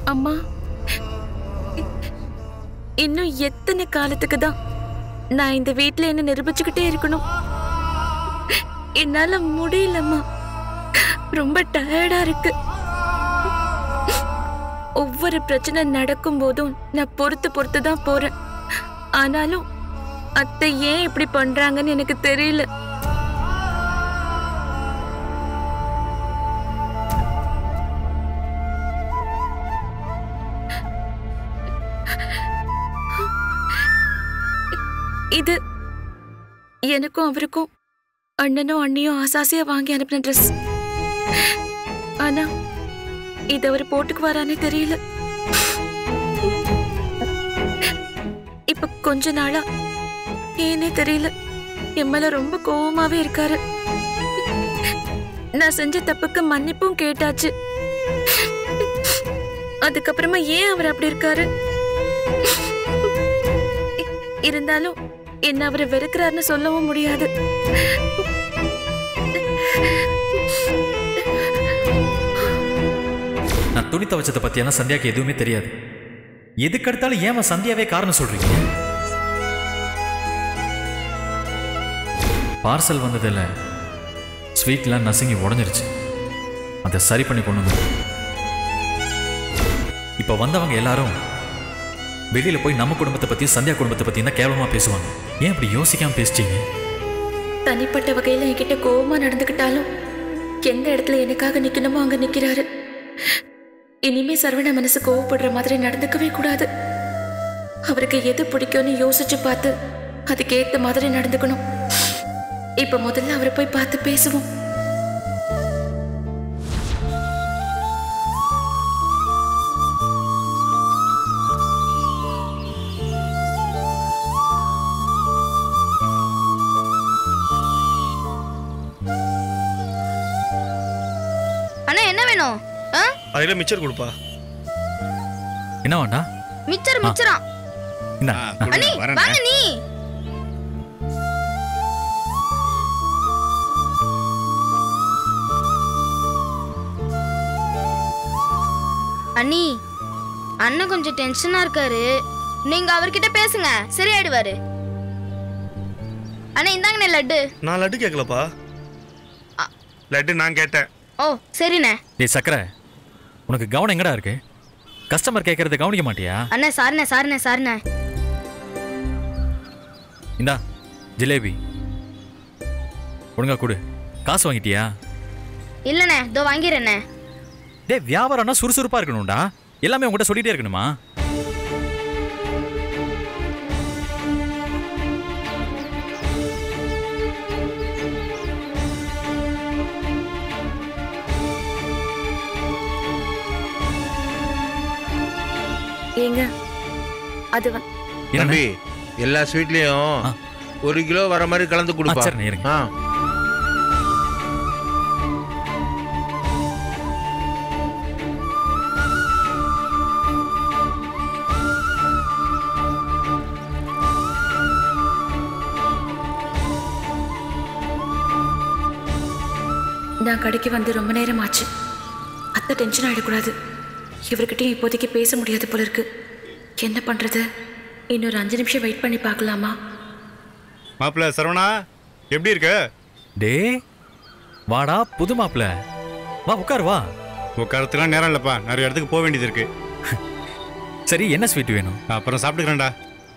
அம்மா இன்னும் எத்தனை காலத்துக்கு தான் நான் இந்த வீட்ல என்ன நிரூபிச்சுக்கிட்டே இருக்கணும் என்னால முடியலம்மா ரொம்ப டயர்டா இருக்கு ஒவ்வொரு பிரச்சனை நடக்கும் போதும் நான் பொறுத்து பொறுத்து தான் போறேன் ஆனாலும் அத்தை ஏன் இப்படி பண்றாங்கன்னு எனக்கு தெரியல இது எனக்கும் அவருக்கும் அண்ணனும் அண்ணியும் ஆசாசியா வாங்கி அனுப்பின ட்ரெஸ் ஆனா இது அவர் போட்டுக்குவாரானே தெரியல இப்ப கொஞ்ச நாளா ஏனே தெரியல என் மேல ரொம்ப கோவமாவே இருக்காரு நான் செஞ்ச தப்புக்கு மன்னிப்பும் கேட்டாச்சு அதுக்கப்புறமா ஏன் அவர் அப்படி இருக்காரு இ- இருந்தாலும் என்ன அவர் வெறுக்கிறாருன்னு சொல்லவும் முடியாது நான் துணி துவைச்சதை பற்றியெல்லாம் சந்தியாக்கு எதுவுமே தெரியாது எதுக்கு எடுத்தாலும் ஏன் சந்தியாவே காரணம் சொல்றீங்க பார்சல் வந்ததில் ஸ்வீட்லாம் நசுங்கி உடஞ்சிருச்சு அதை சரி பண்ணி கொண்டு வந்து இப்போ வந்தவங்க எல்லாரும் வெளியில போய் நம்ம குடும்பத்தை பத்தி சந்தியா குடும்பத்தை பத்தி தான் கேவலமா பேசுவாங்க ஏன் அப்படி யோசிக்காம பேசிட்டீங்க தனிப்பட்ட வகையில என்கிட்ட கோவமா நடந்துக்கிட்டாலும் எந்த இடத்துல எனக்காக நிக்கணுமோ அங்க நிக்கிறாரு இனிமே சரவண மனசு கோவப்படுற மாதிரி நடந்துக்கவே கூடாது அவருக்கு எது பிடிக்கும்னு யோசிச்சு பார்த்து அதுக்கு ஏத்த மாதிரி நடந்துக்கணும் இப்ப முதல்ல அவரை போய் பார்த்து பேசுவோம் அண்ணா என்ன வேணும் ஆ அதில் மிச்சர் கொடுப்பா என்ன வேண்டா மிச்சர் மிச்சரா என்ன அண்ணி வாங்க நீ அண்ணி அண்ணன் கொஞ்சம் டென்ஷனா இருக்காரு நீங்க அவர்கிட்ட பேசுங்க சரியாயிடுவாரு அண்ணா இந்தாங்கண்ணே லட்டு நான் லட்டு கேட்கலப்பா லட்டு நான் கேட்டேன் ஓ சரிண்ணே டேய் சக்கரை உனக்கு கவனம் எங்கடா இருக்கு கஸ்டமர் கேட்கறத கவனிக்க மாட்டியா அண்ணா சாரிண்ணே சாரிண்ணே சாரிண்ணே இந்தா ஜிலேபி ஒழுங்கா கொடு காசு வாங்கிட்டியா இல்லைண்ணே இதோ வாங்கிடுறேண்ணே டேய் வியாபாரம்னா சுறுசுறுப்பா இருக்கணும்டா எல்லாமே உங்ககிட்ட சொல்லிட்டே இருக்கணுமா ஏங்க அது வ- என்ன தம்பி எல்லா ஸ்வீட்லயும் ஆ. ஒரு கிலோ வர மாதிரி கலந்து கொடுப்பா ஆ, சரிண்ணே, இருங்க. ஆ நான் கடைக்கு வந்து ரொம்ப நேரம் ஆச்சு அத்தை டென்ஷன் ஆயிடக்கூடாது இவர்கிட்டயும் இப்போதைக்கு பேச முடியாது போல இருக்கு என்ன பண்றது இன்னொரு அஞ்சு நிமிஷம் வெயிட் பண்ணி பார்க்கலாமா மாப்பிள்ள சரவணா எப்படி இருக்க டேய் வாடா புது மாப்பிள வா உட்கார் வா உட்காரத்துலாம் நேரம் இல்லைப்பா நிறைய இடத்துக்கு போக வேண்டியது இருக்கு சரி என்ன ஸ்வீட் வேணும் நான் அப்புறம் சாப்பிட்டுக்கிறேன்டா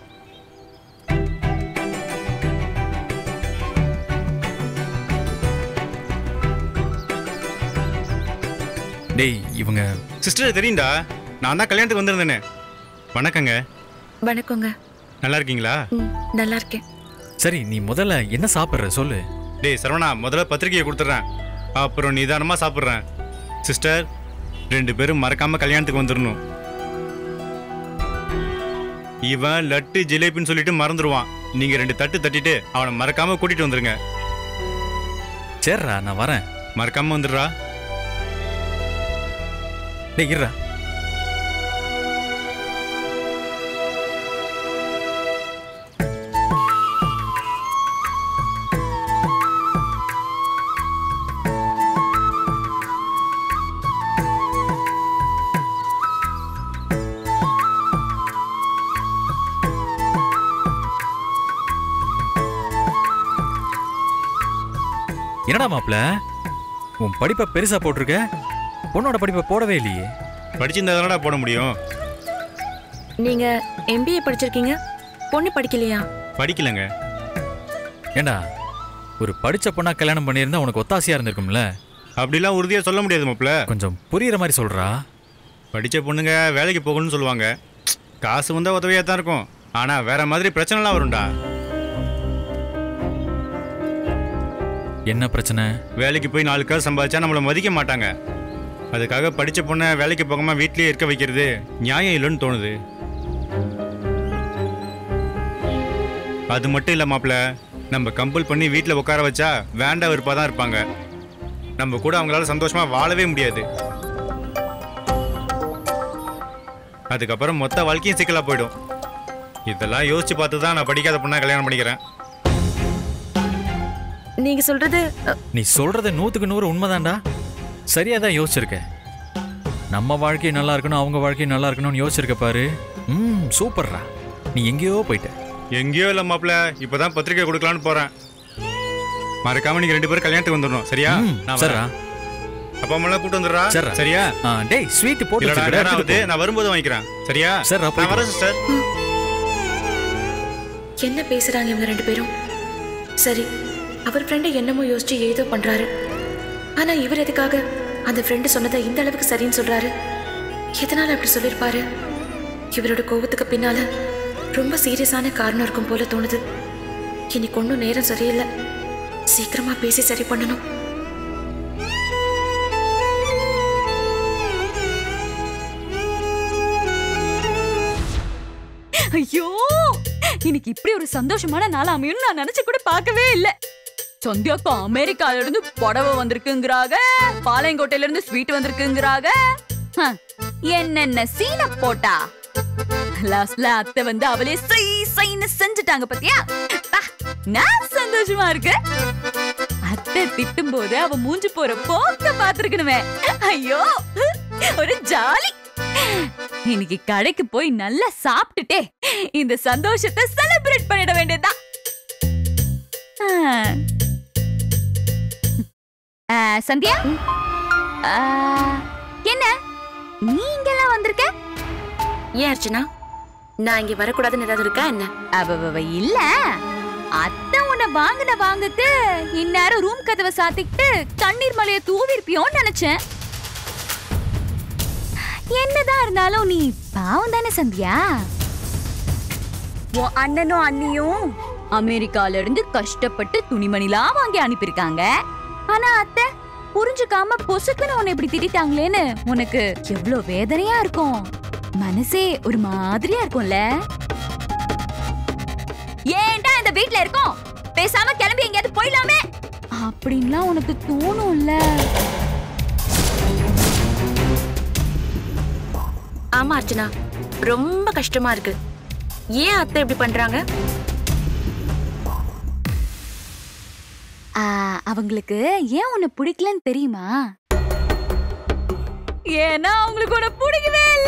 டேய் இவங்க சிஸ்டர் தெரியும்டா நான் தான் கல்யாணத்துக்கு வந்திருந்தேனே வணக்கங்க வணக்கங்க நல்லா இருக்கீங்களா ம் நல்லா இருக்கேன் சரி நீ முதல்ல என்ன சாப்பிட்ற சொல்லு டேய் சரவணா முதல்ல பத்திரிக்கையை கொடுத்துட்றேன் அப்புறம் நிதானமாக சாப்பிட்றேன் சிஸ்டர் ரெண்டு பேரும் மறக்காம கல்யாணத்துக்கு வந்துடணும் இவன் லட்டு ஜிலேபின்னு சொல்லிட்டு மறந்துடுவான் நீங்க ரெண்டு தட்டு தட்டிட்டு அவனை மறக்காம கூட்டிட்டு வந்துருங்க சரிடா நான் வரேன் மறக்காம வந்துடுறா டேய் இருடா என்னடா மாப்ள உன் படிப்பை பெருசா போட்டிருக்க பொண்ணோட படிப்பை போடவே இல்லையே படிச்சிருந்தா தானடா போட முடியும் நீங்க எம்பிஏ படிச்சிருக்கீங்க பொண்ணு படிக்கலையா படிக்கலங்க ஏண்டா ஒரு படிச்ச பொண்ணா கல்யாணம் பண்ணியிருந்தா உனக்கு ஒத்தாசையா இருந்திருக்கும்ல அப்படிலாம் உறுதியாக சொல்ல முடியாது மாப்ள கொஞ்சம் புரியுற மாதிரி சொல்றா படித்த பொண்ணுங்க வேலைக்கு போகணும்னு சொல்லுவாங்க காசு வந்தால் உதவியாக தான் இருக்கும் ஆனால் வேற மாதிரி பிரச்சனைலாம் வரும்டா என்ன பிரச்சனை வேலைக்கு போய் நாலு காசு சம்பாதிச்சா நம்மளை மதிக்க மாட்டாங்க அதுக்காக படித்த பொண்ணை வேலைக்கு போகாமல் வீட்லயே இருக்க வைக்கிறது நியாயம் இல்லைன்னு தோணுது அது மட்டும் இல்லை மாப்பிள்ள நம்ம கம்பல் பண்ணி வீட்டில் உட்கார வச்சா வேண்டா விருப்பாக தான் இருப்பாங்க நம்ம கூட அவங்களால சந்தோஷமாக வாழவே முடியாது அதுக்கப்புறம் மொத்த வாழ்க்கையும் சிக்கலாக போயிடும் இதெல்லாம் யோசிச்சு பார்த்து தான் நான் படிக்காத பொண்ணா கல்யாணம் பண்ணிக்கிறேன் நீங்க சொல்றது அ, நீ சொல்றது நூத்துக்கு நூறு உண்மைதான்டா சரியா தான் யோசிச்சிருக்க நம்ம வாழ்க்கை நல்லா இருக்கணும் அவங்க வாழ்க்கை நல்லா இருக்கணும்னு யோசிச்சிருக்க பாரு ம் சூப்பர்ரா நீ எங்கேயோ போயிட்ட எங்கேயோ இல்லை மாப்பிள்ள இப்போதான் பத்திரிக்கை கொடுக்கலான்னு போகிறேன் மறக்காம நீங்க ரெண்டு பேரும் கல்யாணத்துக்கு வந்துடணும் சரியா ம், நான் சரிடா வரேன். அப்பா அம்மா போட்டு வந்துடுறா சரிடா. சரியா ஆ, டேய் ஸ்வீட் போட்டு இல்லடா வச்சிருக்கடா, நேரம் எடுத்துட்டு ஆகுது நான் வரும்போது வாங்கிக்கிறேன் சரியா சரிடா, நான் போயிட்டு வரேன் சிஸ்டர் என்ன பேசுறாங்க இவங்க ரெண்டு பேரும் சரி அவர் ஃப்ரெண்டு என்னமோ யோசிச்சு ஏதோ பண்றாரு ஆனா இவர் எதுக்காக அந்த ஃப்ரெண்டு சொன்னதை இந்த அளவுக்கு சரின்னு சொல்றாரு எதனால அப்படி சொல்லியிருப்பாரு இவரோட கோவத்துக்கு பின்னால ரொம்ப சீரியஸான காரணம் இருக்கும் போல தோணுது இன்னைக்கு ஒன்றும் நேரம் சரியில்லை சீக்கிரமா பேசி சரி பண்ணணும் ஐயோ இன்னைக்கு இப்படி ஒரு சந்தோஷமான நாள் அமையும் நான் நினைச்சு கூட பார்க்கவே இல்ல சந்தியாக்கா அமெரிக்கால இருந்து புடவை வந்திருக்குங்கிறாங்க பாளையங்கோட்டையில இருந்து ஸ்வீட் வந்திருக்குங்கிறாங்க ஹ, என்னென்ன சீன போட்டா லாஸ்ட்ல அத்தை வந்து அவளே சை சைன்னு செஞ்சுட்டாங்க பாத்தியா பா, நான் சந்தோஷமா இருக்கு அத்தை திட்டும் போது அவ மூஞ்சி போற போக்க பாத்துருக்கணுமே ஐயோ ஒரு ஜாலி இன்னைக்கு கடைக்கு போய் நல்லா சாப்பிட்டுட்டே இந்த சந்தோஷத்தை செலிப்ரேட் பண்ணிட வேண்டியதுதான் ஆ. ஆ, சந்தியா ஆ, என்ன நீ இங்கெல்லாம் வந்திருக்க ஏன் அர்ச்சனா நான் இங்க வரக்கூடாதுன்னு ஏதாவது இருக்கா என்ன அவ இல்ல அத்தை உன்னை வாங்கின வாங்குக்கு இந்நேரம் ரூம் கதவை சாத்திக்கிட்டு கண்ணீர் மலைய தூவிருப்பியோன்னு நினைச்சேன் என்னதான் இருந்தாலும் நீ பாவம் தானே சந்தியா உன் அண்ணனும் அண்ணியும் அமெரிக்கால இருந்து கஷ்டப்பட்டு துணிமணிலாம் வாங்கி அனுப்பியிருக்காங்க ஆனா அத்தை புரிஞ்சுக்காம பொசுக்குன்னு உன்னை இப்படி திட்டாங்களேன்னு உனக்கு எவ்வளவு வேதனையா இருக்கும் மனசே ஒரு மாதிரியா இருக்கும்ல ஏன்டா இந்த வீட்ல இருக்கோம் பேசாம கிளம்பி எங்கேயாவது போயிடலாமே அப்படின்லாம் உனக்கு தோணும்ல ஆமா அர்ச்சனா ரொம்ப கஷ்டமா இருக்கு ஏன் அத்தை இப்படி பண்றாங்க ஆ, அவங்களுக்கு ஏன் உன்னை பிடிக்கலன்னு தெரியுமா ஏன்னா அவங்களுக்கு உன்னை பிடிக்கவே இல்ல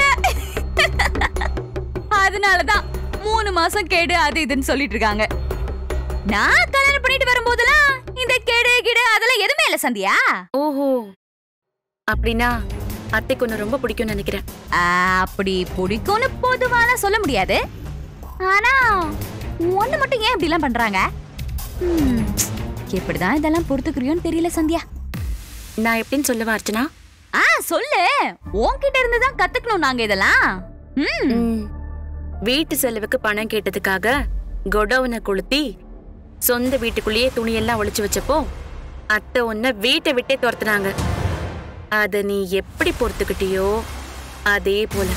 அதனாலதான் மூணு மாசம் கேடு அது இதுன்னு சொல்லிட்டு இருக்காங்க நான் கல்யாணம் பண்ணிட்டு வரும்போதெல்லாம் இந்த கேடு கிடு அதெல்லாம் எதுவுமே இல்ல சந்தியா ஓஹோ அப்படின்னா அத்தைக்கு ஒன்று ரொம்ப பிடிக்கும்னு நினைக்கிறேன் ஆ, அப்படி பிடிக்கும்னு பொதுவான சொல்ல முடியாது ஆனா ஒண்ணு மட்டும் ஏன் இப்படி எல்லாம் பண்றாங்க ம், எப்படிதான் இதெல்லாம் பொறுத்துக்கிறியோன்னு தெரியல சந்தியா நான் எப்படின்னு சொல்லவா அர்ச்சனா ஆ சொல்லு உன்கிட்ட இருந்து தான் கத்துக்கணும் நாங்க இதெல்லாம் ம் ம், வீட்டு செலவுக்கு பணம் கேட்டதுக்காக கொடவுனை கொளுத்தி சொந்த வீட்டுக்குள்ளேயே துணியெல்லாம் ஒளிச்சு வச்சப்போ அத்தை உன்னை வீட்டை விட்டே துரத்துனாங்க அத நீ எப்படி பொறுத்துக்கிட்டியோ அதே போல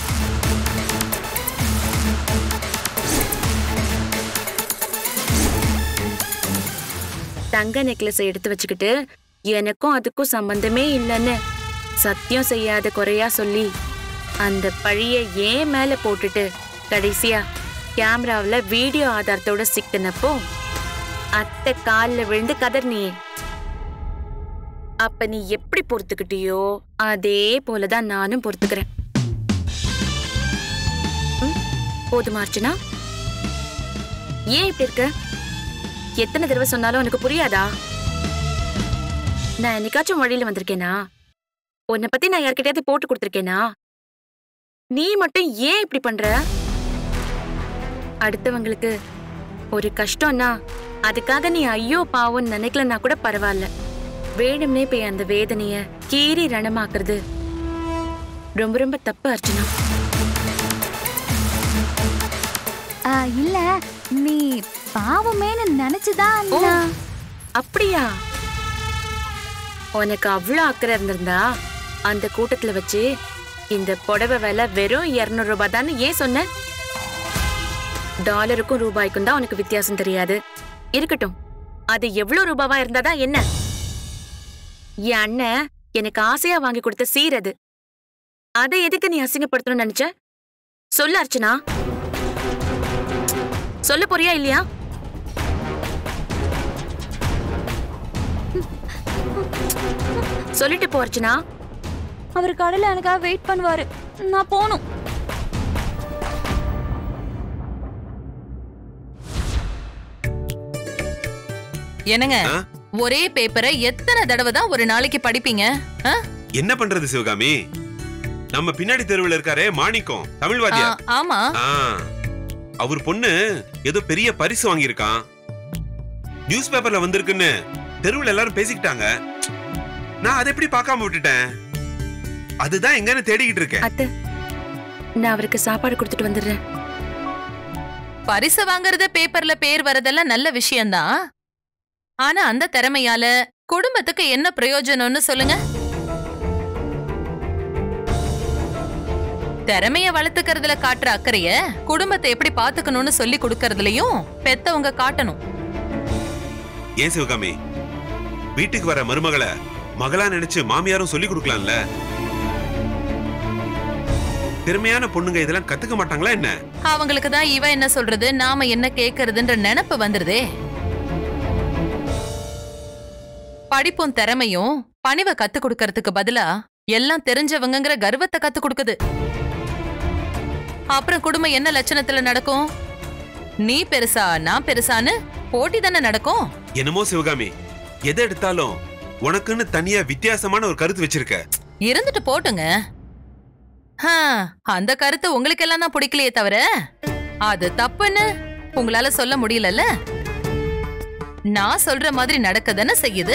தங்க நெக்லஸ் எடுத்து வச்சுக்கிட்டு எனக்கும் அதுக்கும் சம்பந்தமே இல்லைன்னு சத்தியம் செய்யாத குறையா சொல்லி அந்த பழிய ஏன் மேல போட்டுட்டு கடைசியா கேமராவுல வீடியோ ஆதாரத்தோட சிக்கினப்போ அத்தை கால்ல விழுந்து கதர்னியே அப்ப நீ எப்படி பொறுத்துக்கிட்டியோ அதே போலதான் நானும் பொறுத்துக்கிறேன் ம், போதுமா அர்ச்சனா ஏன் இப்படி இருக்க எத்தனை தடவை சொன்னாலும் உனக்கு புரியாதா நான் என்னைக்காச்சும் வழியில வந்திருக்கேனா உன்னை பத்தி நான் யார்கிட்டயாவது போட்டு கொடுத்துருக்கேனா நீ மட்டும் ஏன் இப்படி பண்ற அடுத்தவங்களுக்கு ஒரு கஷ்டம்னா அதுக்காக நீ ஐயோ பாவம்னு நினைக்கலன்னா கூட பரவாயில்ல வேணும்னே போய் அந்த வேதனைய கீறி ரணமாக்குறது ரொம்ப ரொம்ப தப்பு அர்ச்சனா ஆ, இல்ல நீ பாவமேன்னு நினைச்சுதான் ஓ நான்- அப்படியா உனக்கு அவ்வளோ அக்கறை இருந்திருந்தா அந்த கூட்டத்துல வச்சு இந்த புடவை விலை வெறும் இருநூறு ரூபாய் தானே ஏன் சொன்ன டாலருக்கும் ரூபாய்க்கும் தான் உனக்கு வித்தியாசம் தெரியாது இருக்கட்டும் அது எவ்வளவு ரூபாவா இருந்தாதா என்ன என் அண்ணன் எனக்கு ஆசையா வாங்கி கொடுத்த சீர் அது அதை எதுக்கு நீ அசிங்கப்படுத்தணும்னு நினைச்ச சொல்லு அர்ச்சனா சொல்ல போறியா இல்லையா சொல்லிட்டு போ அர்ச்சனா அவர் கடையில எனக்காக வெயிட் பண்ணுவாரு நான் போகணும் என்னங்க ஆ? ஒரே பேப்பரை எத்தனை தடவை தான் ஒரு நாளைக்கு படிப்பீங்க ஆ? என்ன பண்றது சிவகாமி நம்ம பின்னாடி தெருவில் இருக்காரே மாணிக்கம் தமிழ் ஆ, வாத்தியார் ஆமா ஆ, அவர் பொண்ணு ஏதோ பெரிய பரிசு வாங்கியிருக்கான் நியூஸ் பேப்பர்ல வந்திருக்குன்னு தெருவில் எல்லாரும் பேசிக்கிட்டாங்க நான் அதை எப்படி பார்க்காம விட்டுட்டேன் அதுதான் எங்கன்னு தேடிக்கிட்டு இருக்கேன் அத்தை நான் அவருக்கு சாப்பாடு கொடுத்துட்டு வந்துடுறேன் பரிசு வாங்குறது பேப்பர்ல பேர் வரதெல்லாம் நல்ல விஷயம்தான் ஆனா அந்த திறமையால குடும்பத்துக்கு என்ன பிரயோஜனம்னு சொல்லுங்க திறமைய வளர்த்துக்கிறதுல காட்டுற அக்கறைய குடும்பத்தை எப்படி பாத்துக்கணும்னு சொல்லி கொடுக்கறதுலயும் பெத்தவங்க காட்டணும் ஏன் சிவகாமி வீட்டுக்கு வர மருமகளை மகளா நினைச்சு மாமியாரும் சொல்லி கொடுக்கலாம்ல திறமையான பொண்ணுங்க இதெல்லாம் கத்துக்க மாட்டாங்களா என்ன அவங்களுக்கு தான் இவ என்ன சொல்றது நாம என்ன கேக்குறதுன்ற நினைப்பு வந்துருதே படிப்பும் திறமையும் பணிவை கத்து கொடுக்கறதுக்கு பதிலா எல்லாம் தெரிஞ்சவங்கங்கிற கர்வத்தை கத்து கொடுக்குது அப்புறம் குடும்பம் என்ன லட்சணத்துல நடக்கும் நீ பெருசா நான் பெருசான்னு போட்டி தானே நடக்கும் என்னமோ சிவகாமி எதை எடுத்தாலும் உனக்குன்னு தனியா வித்தியாசமான ஒரு கருத்து வச்சிருக்க இருந்துட்டு போட்டுங்க ஹா, அந்த கருத்து உங்களுக்கு எல்லாம் தான் பிடிக்கலையே தவிர அது தப்புன்னு உங்களால சொல்ல முடியலல்ல நான் சொல்ற மாதிரி நடக்க தானே செய்யுது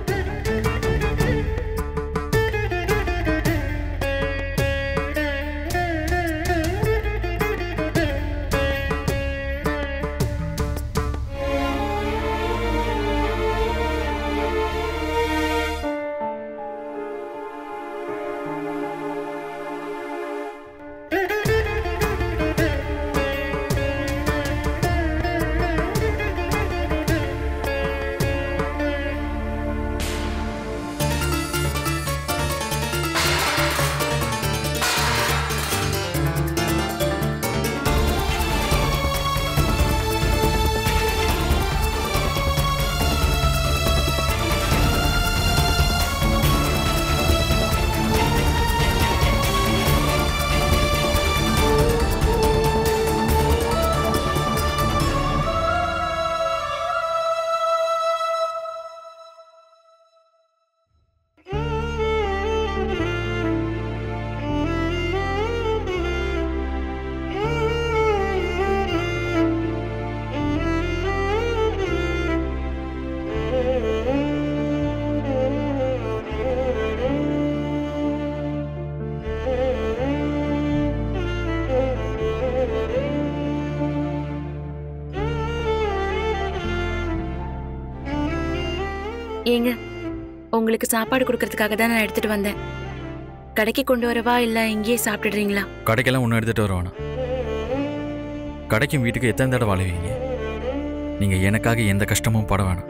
ஏங்க உங்களுக்கு சாப்பாடு கொடுக்கறதுக்காக தான் நான் எடுத்துட்டு வந்தேன் கடைக்கு கொண்டு வரவா இல்ல இங்கேயே சாப்பிட்டுடுறீங்களா கடைக்கெல்லாம் ஒன்று எடுத்துகிட்டு வர வேணாம் கடைக்கும் வீட்டுக்கு எத்தனை தடவை அழுவீங்க நீங்கள் எனக்காக எந்த கஷ்டமும் பட வேணாம்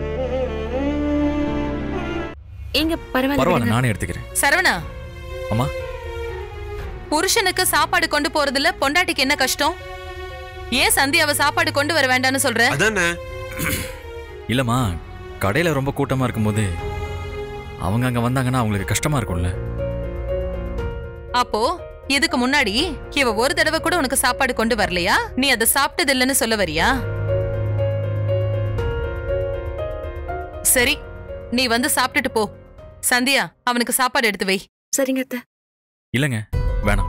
ஏங்க பரவாயில்ல பரவாயில்ல விடுங்க. நானே எடுத்துக்கிறேன் சரவணா அம்மா புருஷனுக்கு சாப்பாடு கொண்டு போறதுல பொண்டாட்டிக்கு என்ன கஷ்டம் ஏன் சந்தியாவை சாப்பாடு கொண்டு வர வேண்டாம்னு சொல்ற அதானே இல்லைம்மா கடையில் ரொம்ப கூட்டமாக இருக்கும்போது அவங்க அங்கே வந்தாங்கன்னா அவங்களுக்கு கஷ்டமாக இருக்கும்ல அப்போ இதுக்கு முன்னாடி இவ ஒரு தடவை கூட உனக்கு சாப்பாடு கொண்டு வரலையா நீ அதை சாப்பிட்டது இல்லைன்னு சொல்ல வரியா சரி நீ வந்து சாப்பிட்டுட்டு போ சந்தியா அவனுக்கு சாப்பாடு எடுத்து வை சரிங்க அத்தை இல்லைங்க வேணாம்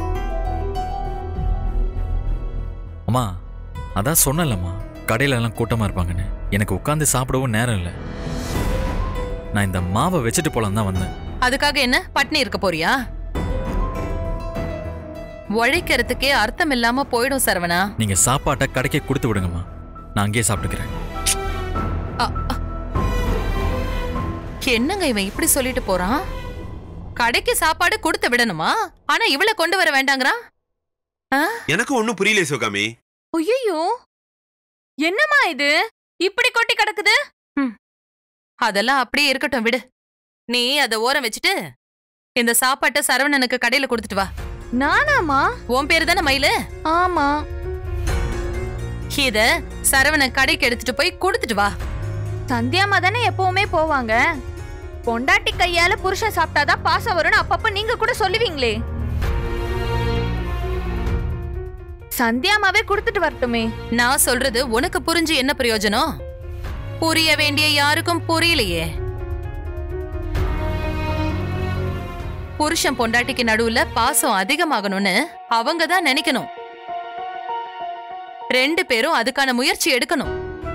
அம்மா அதான் சொன்னேன்லம்மா கடையில எல்லாம் கூட்டமா இருப்பாங்கன்னு எனக்கு உட்காந்து சாப்பிடவும் நேரம் இல்லை நான் இந்த மாவை வச்சுட்டு போலாம் தான் வந்தேன் அதுக்காக என்ன பட்னி இருக்க போறியா உழைக்கிறதுக்கே அர்த்தம் இல்லாம போயிடும் சரவணா நீங்க சாப்பாட்டை கடைக்கே கொடுத்து விடுங்கம்மா நான் அங்கேயே சாப்பிட்டுக்கிறேன் என்னங்க இவன் இப்படி சொல்லிட்டு போறான் கடைக்கு சாப்பாடு கொடுத்து விடணுமா ஆனா இவள கொண்டு வர வேண்டாங்கிறான் எனக்கு ஒண்ணும் புரியல சிவகாமி ஐயோ என்னம்மா இது இப்படி கொட்டி கிடக்குது அதெல்லாம் அப்படியே இருக்கட்டும் விடு நீ அத ஓரம் வச்சுட்டு இந்த சாப்பாட்டை சரவணனுக்கு கடையில கொடுத்துட்டு வா நானாமா உன் பேரு தானே மயிலு ஆமா இத சரவணன் கடைக்கு எடுத்துட்டு போய் கொடுத்துட்டு வா சந்தியாமா தானே எப்பவுமே போவாங்க பொண்டாட்டி கையால புருஷன் சாப்பிட்டாதான் பாசம் வரும்னு அப்பப்ப நீங்க கூட சொல்லுவீங்களே சந்தியாமாவே கொடுத்துட்டு வரட்டுமே நான் சொல்றது உனக்கு புரிஞ்சு என்ன பிரயோஜனம் புரிய வேண்டிய யாருக்கும் புரியலையே புருஷன் பொண்டாட்டிக்கு நடுவுல பாசம் அதிகமாகணும்னு அவங்க தான் நினைக்கணும் ரெண்டு பேரும் அதுக்கான முயற்சி எடுக்கணும்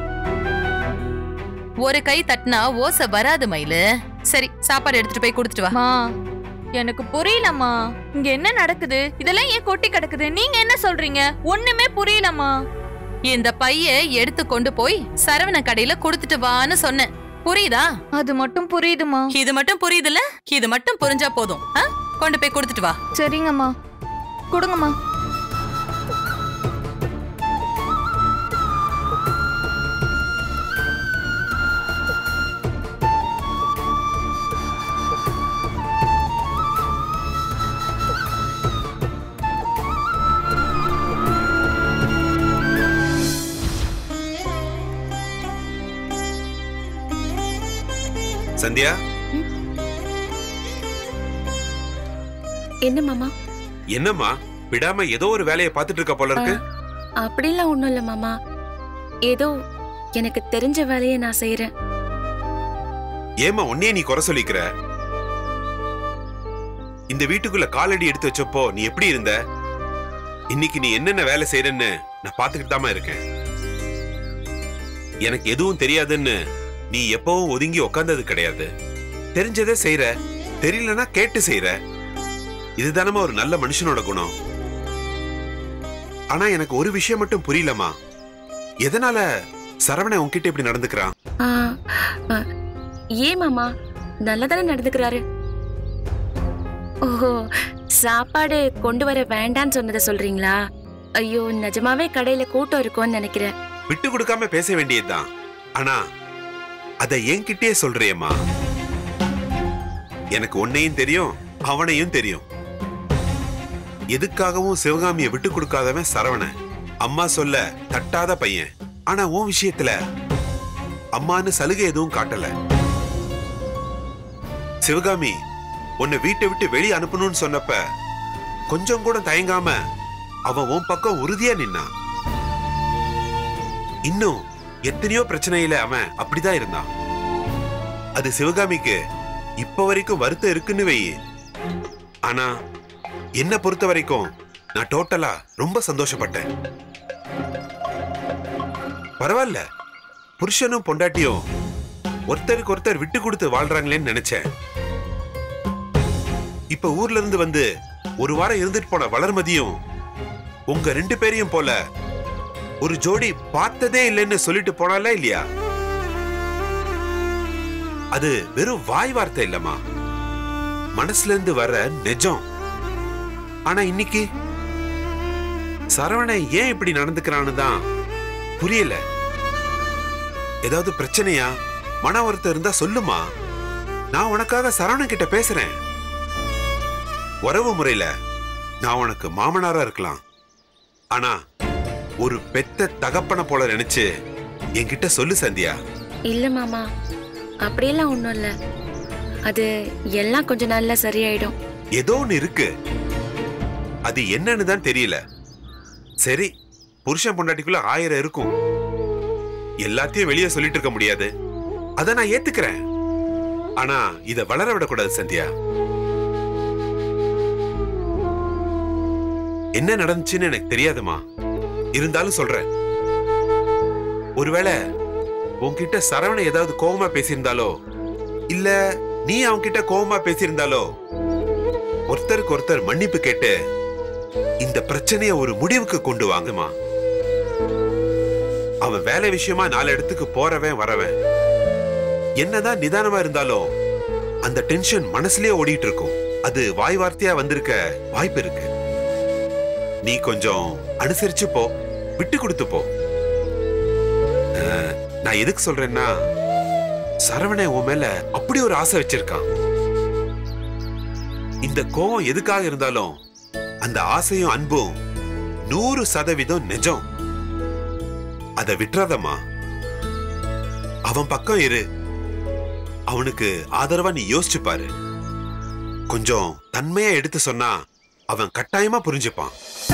ஒரு கை தட்டினா ஓசை வராது மயிலு சரி சாப்பாடு எடுத்துட்டு போய் கொடுத்துட்டு வா மா எனக்கு புரியலம்மா இங்க என்ன நடக்குது இதெல்லாம் ஏன் கொட்டி கிடக்குது நீங்க என்ன சொல்றீங்க ஒண்ணுமே புரியலம்மா இந்த பைய எடுத்து கொண்டு போய் சரவண கடையில கொடுத்துட்டு வான்னு சொன்னேன் புரியுதா அது மட்டும் புரியுதுமா இது மட்டும் புரியுதுல்ல இது மட்டும் புரிஞ்சா போதும் ஆ? கொண்டு போய் கொடுத்துட்டு வா சரிங்கம்மா கொடுங்கம்மா சந்தியா என்ன மாமா என்னம்மா விடாம ஏதோ ஒரு வேலையை பார்த்துட்டு இருக்க போல இருக்கு அப்படிலாம் ஒண்ணும் இல்ல மாமா ஏதோ எனக்கு தெரிஞ்ச வேலையை நான் செய்யறேன் ஏமா உன்னையே நீ குறை சொல்லிக்கிற இந்த வீட்டுக்குள்ள காலடி எடுத்து வச்சப்போ நீ எப்படி இருந்த இன்னைக்கு நீ என்னென்ன வேலை செய்யறன்னு நான் பாத்துக்கிட்டு தாமா இருக்கேன் எனக்கு எதுவும் தெரியாதுன்னு நீ எப்பவும் ஒதுங்கி உக்காந்தது கிடையாது தெரிஞ்சதை செய்யற தெரியலனா கேட்டு செய்யற இதுதானமா ஒரு நல்ல மனுஷனோட குணம் ஆனா எனக்கு ஒரு விஷயம் மட்டும் புரியலமா எதனால சரவணன் உன்கிட்ட இப்படி நடந்துக்கிறான் ஆ, ஆ, ஏன் மாமா நல்லதானே நடந்துக்கிறாரு ஓஹோ சாப்பாடு கொண்டு வர வேண்டான்னு சொன்னதை சொல்றீங்களா ஐயோ நிஜமாவே கடையில கூட்டம் இருக்கும்னு நினைக்கிறேன் விட்டு கொடுக்காம பேச வேண்டியதுதான் ஆனா அத என்கிட்டயே சொல்றியம்மா எனக்கு உன்னையும் தெரியும் அவனையும் தெரியும் எதுக்காகவும் சிவகாமிய விட்டு கொடுக்காதவன் சரவணன் அம்மா சொல்ல தட்டாத பையன் ஆனா உன் விஷயத்துல அம்மான்னு சலுகை எதுவும் காட்டல சிவகாமி உன்னை வீட்டை விட்டு வெளியே அனுப்பணும்னு சொன்னப்ப கொஞ்சம் கூட தயங்காம அவன் உன் பக்கம் உறுதியா நின்னான் இன்னும் எத்தனையோ பிரச்சனையில அவன் அப்படிதான் இருந்தான் அது சிவகாமிக்கு இப்ப வரைக்கும் வருத்தம் இருக்குன்னு வெயி ஆனா என்ன பொறுத்த வரைக்கும் நான் டோட்டலா ரொம்ப சந்தோஷப்பட்டேன் பரவாயில்ல புருஷனும் பொண்டாட்டியும் ஒருத்தருக்கு ஒருத்தர் விட்டு கொடுத்து வாழ்றாங்களேன்னு நினைச்சேன் இப்ப ஊர்ல இருந்து வந்து ஒரு வாரம் இருந்துட்டு போன வளர்மதியும் உங்க ரெண்டு பேரையும் போல ஒரு ஜோடி பார்த்ததே இல்லைன்னு சொல்லிட்டு போனால இல்லையா அது வெறும் வாய் வார்த்தை இல்லம்மா மனசுல இருந்து வர நிஜம் ஆனா இன்னைக்கு சரவணன் ஏன் இப்படி நடந்துக்கிறான்னு தான் புரியல ஏதாவது பிரச்சனையா மன வருத்தம் இருந்தா சொல்லுமா நான் உனக்காக சரவணன் கிட்ட பேசுறேன் உறவு முறையில நான் உனக்கு மாமனாரா இருக்கலாம் ஆனா ஒரு பெத்த தகப்பனை போல நினைச்சு என்கிட்ட சொல்லு சந்தியா இல்ல மாமா அப்படியெல்லாம் ஒண்ணும் இல்ல அது எல்லாம் கொஞ்ச நாள்ல சரியாயிடும் ஏதோ ஒண்ணு இருக்கு அது என்னன்னு தான் தெரியல சரி புருஷன் பொண்டாட்டிக்குள்ள ஆயிரம் இருக்கும் எல்லாத்தையும் வெளியே சொல்லிட்டு இருக்க முடியாது அத நான் ஏத்துக்கிறேன் ஆனா இத வளர விடக்கூடாது சந்தியா என்ன நடந்துச்சுன்னு எனக்கு தெரியாதுமா இருந்தாலும் சொல்றேன் ஒருவேளை உன்கிட்ட சரவண ஏதாவது கோவமா பேசியிருந்தாலோ இல்ல நீ அவன்கிட்ட கோவமா பேசியிருந்தாலோ ஒருத்தருக்கு ஒருத்தர் மன்னிப்பு கேட்டு இந்த பிரச்சனைய ஒரு முடிவுக்கு கொண்டு வாங்கம்மா அவன் வேலை விஷயமா நாலு இடத்துக்கு போறவன் வரவன் என்னதான் நிதானமா இருந்தாலும் அந்த டென்ஷன் மனசுலயே ஓடிட்டு இருக்கும் அது வாய் வார்த்தையா வந்திருக்க வாய்ப்பு இருக்கு நீ கொஞ்சம் அனுசரிச்சு போ விட்டு கொடுத்து போ அஹ், நான் எதுக்கு சொல்றேன்னா சரவணன் உன் மேல அப்படி ஒரு ஆசை வச்சிருக்கான் இந்த கோவம் எதுக்காக இருந்தாலும் அந்த ஆசையும் அன்பும் நூறு சதவீதம் நிஜம் அதை விட்டுறாதம்மா அவன் பக்கம் இரு அவனுக்கு ஆதரவா நீ யோசிச்சு பாரு கொஞ்சம் தன்மையா எடுத்து சொன்னா அவன் கட்டாயமா புரிஞ்சுப்பான்